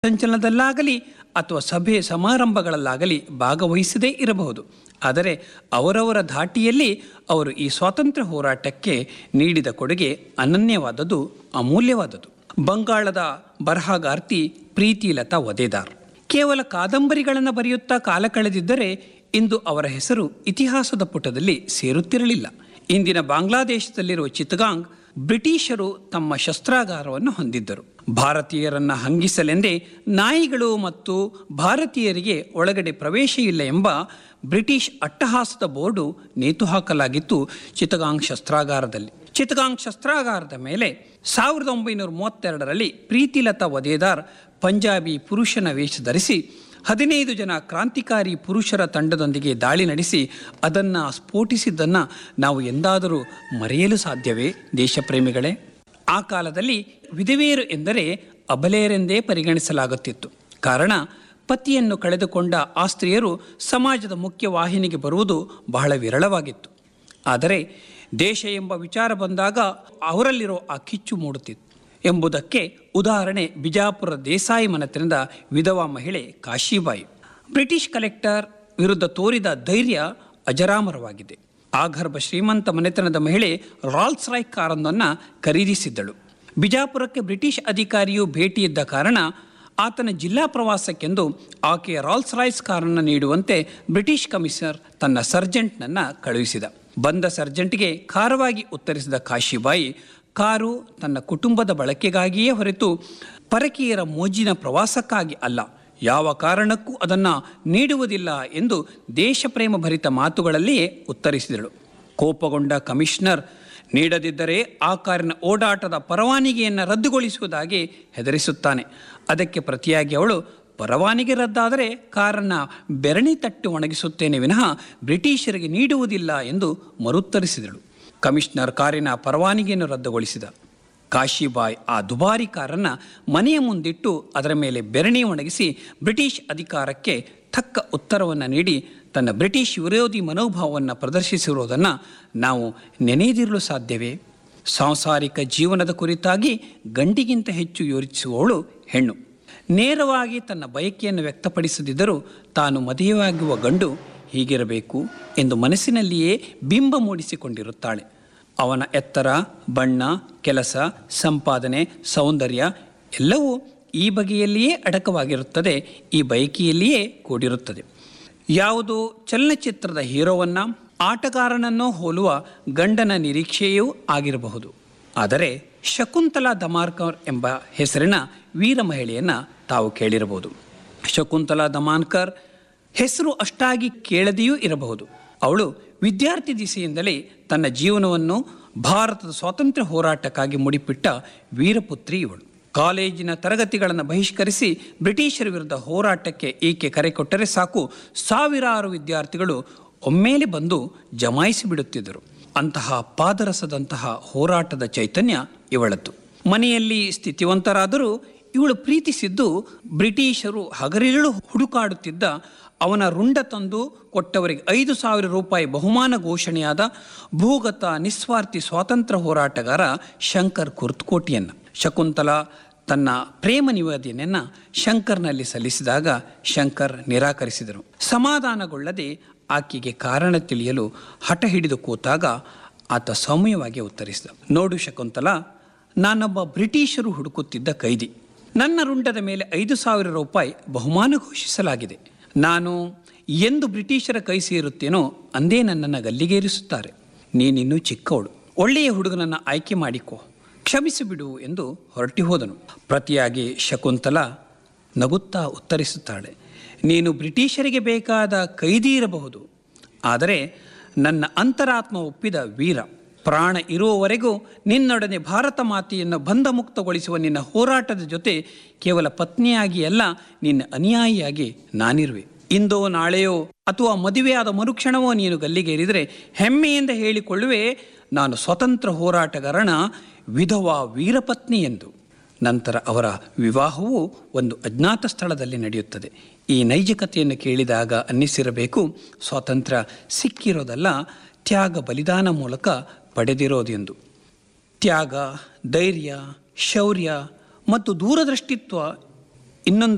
ಸಂಚಲನದಲ್ಲಾಗಲಿ ಅಥವಾ ಸಭೆ ಸಮಾರಂಭಗಳಲ್ಲಾಗಲಿ ಭಾಗವಹಿಸದೇ ಇರಬಹುದು ಆದರೆ ಅವರವರ ಧಾಟಿಯಲ್ಲಿ ಅವರು ಈ ಸ್ವಾತಂತ್ರ್ಯ ಹೋರಾಟಕ್ಕೆ ನೀಡಿದ ಕೊಡುಗೆ ಅನನ್ಯವಾದದ್ದು ಅಮೂಲ್ಯವಾದದ್ದು ಬಂಗಾಳದ ಬರಹಗಾರ್ತಿ ಪ್ರೀತಿಲತಾ ವದೇದಾರ್ ಕೇವಲ ಕಾದಂಬರಿಗಳನ್ನು ಬರೆಯುತ್ತಾ ಕಾಲ ಕಳೆದಿದ್ದರೆ ಇಂದು ಅವರ ಹೆಸರು ಇತಿಹಾಸದ ಪುಟದಲ್ಲಿ ಸೇರುತ್ತಿರಲಿಲ್ಲ ಇಂದಿನ ಬಾಂಗ್ಲಾದೇಶದಲ್ಲಿರುವ ಚಿತ್ತಗಾಂಗ್ ಬ್ರಿಟಿಷರು ತಮ್ಮ ಶಸ್ತ್ರಾಗಾರವನ್ನು ಹೊಂದಿದ್ದರು ಭಾರತೀಯರನ್ನ ಹಂಗಿಸಲೆಂದೇ ನಾಯಿಗಳು ಮತ್ತು ಭಾರತೀಯರಿಗೆ ಒಳಗಡೆ ಪ್ರವೇಶ ಇಲ್ಲ ಎಂಬ ಬ್ರಿಟಿಷ್ ಅಟ್ಟಹಾಸದ ಬೋರ್ಡು ನೇತು ಹಾಕಲಾಗಿತ್ತು ಚಿತ್ತಗಾಂಗ್ ಶಸ್ತ್ರಾಗಾರದಲ್ಲಿ ಚಿತ್ತಗಾಂಗ್ ಶಸ್ತ್ರಾಗಾರದ ಮೇಲೆ ಸಾವಿರದ ಒಂಬೈನೂರ ಮೂವತ್ತೆರಡರಲ್ಲಿ ಪ್ರೀತಿಲತಾ ವದೇದಾರ್ ಪಂಜಾಬಿ ಪುರುಷನ ವೇಷ ಧರಿಸಿ ಹದಿನೈದು ಜನ ಕ್ರಾಂತಿಕಾರಿ ಪುರುಷರ ತಂಡದೊಂದಿಗೆ ದಾಳಿ ನಡೆಸಿ ಅದನ್ನು ಸ್ಫೋಟಿಸಿದ್ದನ್ನು ನಾವು ಎಂದಾದರೂ ಮರೆಯಲು ಸಾಧ್ಯವೇ ದೇಶಪ್ರೇಮಿಗಳೇ ಆ ಕಾಲದಲ್ಲಿ ವಿಧವೆಯರು ಎಂದರೆ ಅಬಲೆಯರೆಂದೇ ಪರಿಗಣಿಸಲಾಗುತ್ತಿತ್ತು ಕಾರಣ ಪತಿಯನ್ನು ಕಳೆದುಕೊಂಡ ಆ ಸ್ತ್ರೀಯರು ಸಮಾಜದ ಮುಖ್ಯ ವಾಹಿನಿಗೆ ಬರುವುದು ಬಹಳ ವಿರಳವಾಗಿತ್ತು ಆದರೆ ದೇಶ ಎಂಬ ವಿಚಾರ ಬಂದಾಗ ಅವರಲ್ಲಿರೋ ಆ ಕಿಚ್ಚು ಮೂಡುತ್ತಿತ್ತು ಎಂಬುದಕ್ಕೆ ಉದಾಹರಣೆ ಬಿಜಾಪುರ ದೇಸಾಯಿ ಮನೆತನದ ವಿಧವಾ ಮಹಿಳೆ ಕಾಶಿಬಾಯಿ ಬ್ರಿಟಿಷ್ ಕಲೆಕ್ಟರ್ ವಿರುದ್ಧ ತೋರಿದ ಧೈರ್ಯ ಅಜರಾಮರವಾಗಿದೆ ಆಗರ್ಭ ಶ್ರೀಮಂತ ಮನೆತನದ ಮಹಿಳೆ ರಾಲ್ಸ್ ರಾಯ್ ಕಾರೊಂದನ್ನು ಖರೀದಿಸಿದ್ದಳು ಬಿಜಾಪುರಕ್ಕೆ ಬ್ರಿಟಿಷ್ ಅಧಿಕಾರಿಯು ಭೇಟಿಯಿದ್ದ ಕಾರಣ ಆತನ ಜಿಲ್ಲಾ ಪ್ರವಾಸಕ್ಕೆಂದು ಆಕೆಯ ರಾಲ್ಸ್ ರಾಯ್ಸ್ ಕಾರನ್ನು ನೀಡುವಂತೆ ಬ್ರಿಟಿಷ್ ಕಮಿಷನರ್ ತನ್ನ ಸರ್ಜೆಂಟ್ನನ್ನು ಕಳುಹಿಸಿದ ಬಂದ ಸರ್ಜೆಂಟ್ಗೆ ಖಾರವಾಗಿ ಉತ್ತರಿಸಿದ ಕಾಶಿಬಾಯಿ ಕಾರು ತನ್ನ ಕುಟುಂಬದ ಬಳಕೆಗಾಗಿಯೇ ಹೊರತು ಪರಕೀಯರ ಮೋಜಿನ ಪ್ರವಾಸಕ್ಕಾಗಿ ಅಲ್ಲ ಯಾವ ಕಾರಣಕ್ಕೂ ಅದನ್ನು ನೀಡುವುದಿಲ್ಲ ಎಂದು ದೇಶಪ್ರೇಮ ಭರಿತ ಮಾತುಗಳಲ್ಲಿಯೇ ಉತ್ತರಿಸಿದಳು ಕೋಪಗೊಂಡ ಕಮಿಷನರ್ ನೀಡದಿದ್ದರೆ ಆ ಕಾರಿನ ಓಡಾಟದ ಪರವಾನಗಿಯನ್ನು ರದ್ದುಗೊಳಿಸುವುದಾಗಿ ಹೆದರಿಸುತ್ತಾನೆ ಅದಕ್ಕೆ ಪ್ರತಿಯಾಗಿ ಅವಳು ಪರವಾನಗಿ ರದ್ದಾದರೆ ಕಾರನ್ನು ಬೆರಣಿ ತಟ್ಟು ಒಣಗಿಸುತ್ತೇನೆ ವಿನಃ ಬ್ರಿಟಿಷರಿಗೆ ನೀಡುವುದಿಲ್ಲ ಎಂದು ಮರುತ್ತರಿಸಿದಳು ಕಮಿಷನರ್ ಕಾರಿನ ಪರವಾನಗಿಯನ್ನು ರದ್ದುಗೊಳಿಸಿದ ಕಾಶಿಬಾಯ್ ಆ ದುಬಾರಿ ಕಾರನ್ನು ಮನೆಯ ಮುಂದಿಟ್ಟು ಅದರ ಮೇಲೆ ಬೆರಣಿ ಒಣಗಿಸಿ ಬ್ರಿಟಿಷ್ ಅಧಿಕಾರಕ್ಕೆ ತಕ್ಕ ಉತ್ತರವನ್ನು ನೀಡಿ ತನ್ನ ಬ್ರಿಟಿಷ್ ವಿರೋಧಿ ಮನೋಭಾವವನ್ನು ಪ್ರದರ್ಶಿಸಿರುವುದನ್ನು ನಾವು ನೆನೆಯದಿರಲು ಸಾಧ್ಯವೇ ಸಾಂಸಾರಿಕ ಜೀವನದ ಕುರಿತಾಗಿ ಗಂಡಿಗಿಂತ ಹೆಚ್ಚು ಯೋಚಿಸುವವಳು ಹೆಣ್ಣು ನೇರವಾಗಿ ತನ್ನ ಬಯಕೆಯನ್ನು ವ್ಯಕ್ತಪಡಿಸದಿದ್ದರೂ ತಾನು ಮದುವೆಯಾಗುವ ಗಂಡು ಹೀಗಿರಬೇಕು ಎಂದು ಮನಸ್ಸಿನಲ್ಲಿಯೇ ಬಿಂಬ ಮೂಡಿಸಿಕೊಂಡಿರುತ್ತಾಳೆ ಅವನ ಎತ್ತರ ಬಣ್ಣ ಕೆಲಸ ಸಂಪಾದನೆ ಸೌಂದರ್ಯ ಎಲ್ಲವೂ ಈ ಬಗೆಯಲ್ಲಿಯೇ ಅಡಕವಾಗಿರುತ್ತದೆ ಈ ಬಯಕೆಯಲ್ಲಿಯೇ ಕೂಡಿರುತ್ತದೆ ಯಾವುದು ಚಲನಚಿತ್ರದ ಹೀರೋವನ್ನು ಆಟಗಾರನನ್ನೋ ಹೋಲುವ ಗಂಡನ ನಿರೀಕ್ಷೆಯೂ ಆಗಿರಬಹುದು ಆದರೆ ಶಕುಂತಲಾ ದಮಾರ್ಕರ್ ಎಂಬ ಹೆಸರಿನ ವೀರ ಮಹಿಳೆಯನ್ನು ತಾವು ಕೇಳಿರಬಹುದು ಶಕುಂತಲಾ ದಮಾನ್ಕರ್ ಹೆಸರು ಅಷ್ಟಾಗಿ ಕೇಳದೆಯೂ ಇರಬಹುದು ಅವಳು ವಿದ್ಯಾರ್ಥಿ ದಿಸೆಯಿಂದಲೇ ತನ್ನ ಜೀವನವನ್ನು ಭಾರತದ ಸ್ವಾತಂತ್ರ್ಯ ಹೋರಾಟಕ್ಕಾಗಿ ಮುಡಿಪಿಟ್ಟ ವೀರಪುತ್ರಿ ಇವಳು ಕಾಲೇಜಿನ ತರಗತಿಗಳನ್ನು ಬಹಿಷ್ಕರಿಸಿ ಬ್ರಿಟಿಷರ ವಿರುದ್ಧ ಹೋರಾಟಕ್ಕೆ ಈಕೆ ಕರೆ ಕೊಟ್ಟರೆ ಸಾಕು ಸಾವಿರಾರು ವಿದ್ಯಾರ್ಥಿಗಳು ಒಮ್ಮೆಲೆ ಬಂದು ಜಮಾಯಿಸಿ ಬಿಡುತ್ತಿದ್ದರು ಅಂತಹ ಪಾದರಸದಂತಹ ಹೋರಾಟದ ಚೈತನ್ಯ ಇವಳದ್ದು ಮನೆಯಲ್ಲಿ ಸ್ಥಿತಿವಂತರಾದರೂ ಇವಳು ಪ್ರೀತಿಸಿದ್ದು ಬ್ರಿಟಿಷರು ಹಗರಿರಳು ಹುಡುಕಾಡುತ್ತಿದ್ದ ಅವನ ರುಂಡ ತಂದು ಕೊಟ್ಟವರಿಗೆ ಐದು ಸಾವಿರ ರೂಪಾಯಿ ಬಹುಮಾನ ಘೋಷಣೆಯಾದ ಭೂಗತ ನಿಸ್ವಾರ್ಥಿ ಸ್ವಾತಂತ್ರ್ಯ ಹೋರಾಟಗಾರ ಶಂಕರ್ ಕುರ್ತಕೋಟಿಯನ್ನು ಶಕುಂತಲಾ ತನ್ನ ಪ್ರೇಮ ನಿವೇದನೆಯನ್ನು ಶಂಕರ್ನಲ್ಲಿ ಸಲ್ಲಿಸಿದಾಗ ಶಂಕರ್ ನಿರಾಕರಿಸಿದರು ಸಮಾಧಾನಗೊಳ್ಳದೆ ಆಕೆಗೆ ಕಾರಣ ತಿಳಿಯಲು ಹಠ ಹಿಡಿದು ಕೂತಾಗ ಆತ ಸೌಮ್ಯವಾಗಿ ಉತ್ತರಿಸಿದ ನೋಡು ಶಕುಂತಲಾ ನಾನೊಬ್ಬ ಬ್ರಿಟಿಷರು ಹುಡುಕುತ್ತಿದ್ದ ಕೈದಿ ನನ್ನ ರುಂಡದ ಮೇಲೆ ಐದು ಸಾವಿರ ರೂಪಾಯಿ ಬಹುಮಾನ ಘೋಷಿಸಲಾಗಿದೆ ನಾನು ಎಂದು ಬ್ರಿಟಿಷರ ಕೈ ಸೇರುತ್ತೇನೋ ಅಂದೇ ನನ್ನನ್ನು ಗಲ್ಲಿಗೇರಿಸುತ್ತಾರೆ ನೀನಿನ್ನೂ ಚಿಕ್ಕವಳು ಒಳ್ಳೆಯ ಹುಡುಗನನ್ನು ಆಯ್ಕೆ ಮಾಡಿಕೊ ಕ್ಷಮಿಸಿಬಿಡು ಎಂದು ಹೊರಟಿ ಹೋದನು ಪ್ರತಿಯಾಗಿ ಶಕುಂತಲಾ ನಗುತ್ತಾ ಉತ್ತರಿಸುತ್ತಾಳೆ ನೀನು ಬ್ರಿಟಿಷರಿಗೆ ಬೇಕಾದ ಕೈದಿ ಇರಬಹುದು ಆದರೆ ನನ್ನ ಅಂತರಾತ್ಮ ಒಪ್ಪಿದ ವೀರ ಪ್ರಾಣ ಇರುವವರೆಗೂ ನಿನ್ನೊಡನೆ ಭಾರತ ಮಾತೆಯನ್ನು ಬಂಧಮುಕ್ತಗೊಳಿಸುವ ನಿನ್ನ ಹೋರಾಟದ ಜೊತೆ ಕೇವಲ ಪತ್ನಿಯಾಗಿ ಅಲ್ಲ ನಿನ್ನ ಅನುಯಾಯಿಯಾಗಿ ನಾನಿರುವೆ ಇಂದೋ ನಾಳೆಯೋ ಅಥವಾ ಮದುವೆಯಾದ ಮರುಕ್ಷಣವೋ ನೀನು ಗಲ್ಲಿಗೇರಿದರೆ ಹೆಮ್ಮೆಯಿಂದ ಹೇಳಿಕೊಳ್ಳುವೆ ನಾನು ಸ್ವತಂತ್ರ ಹೋರಾಟಗಾರನ ವಿಧವಾ ವೀರಪತ್ನಿ ಎಂದು ನಂತರ ಅವರ ವಿವಾಹವು ಒಂದು ಅಜ್ಞಾತ ಸ್ಥಳದಲ್ಲಿ ನಡೆಯುತ್ತದೆ ಈ ನೈಜಕತೆಯನ್ನು ಕೇಳಿದಾಗ ಅನ್ನಿಸಿರಬೇಕು ಸ್ವಾತಂತ್ರ್ಯ ಸಿಕ್ಕಿರೋದಲ್ಲ ತ್ಯಾಗ ಬಲಿದಾನ ಮೂಲಕ ಪಡೆದಿರೋದೆಂದು ತ್ಯಾಗ ಧೈರ್ಯ ಶೌರ್ಯ ಮತ್ತು ದೂರದೃಷ್ಟಿತ್ವ ಇನ್ನೊಂದು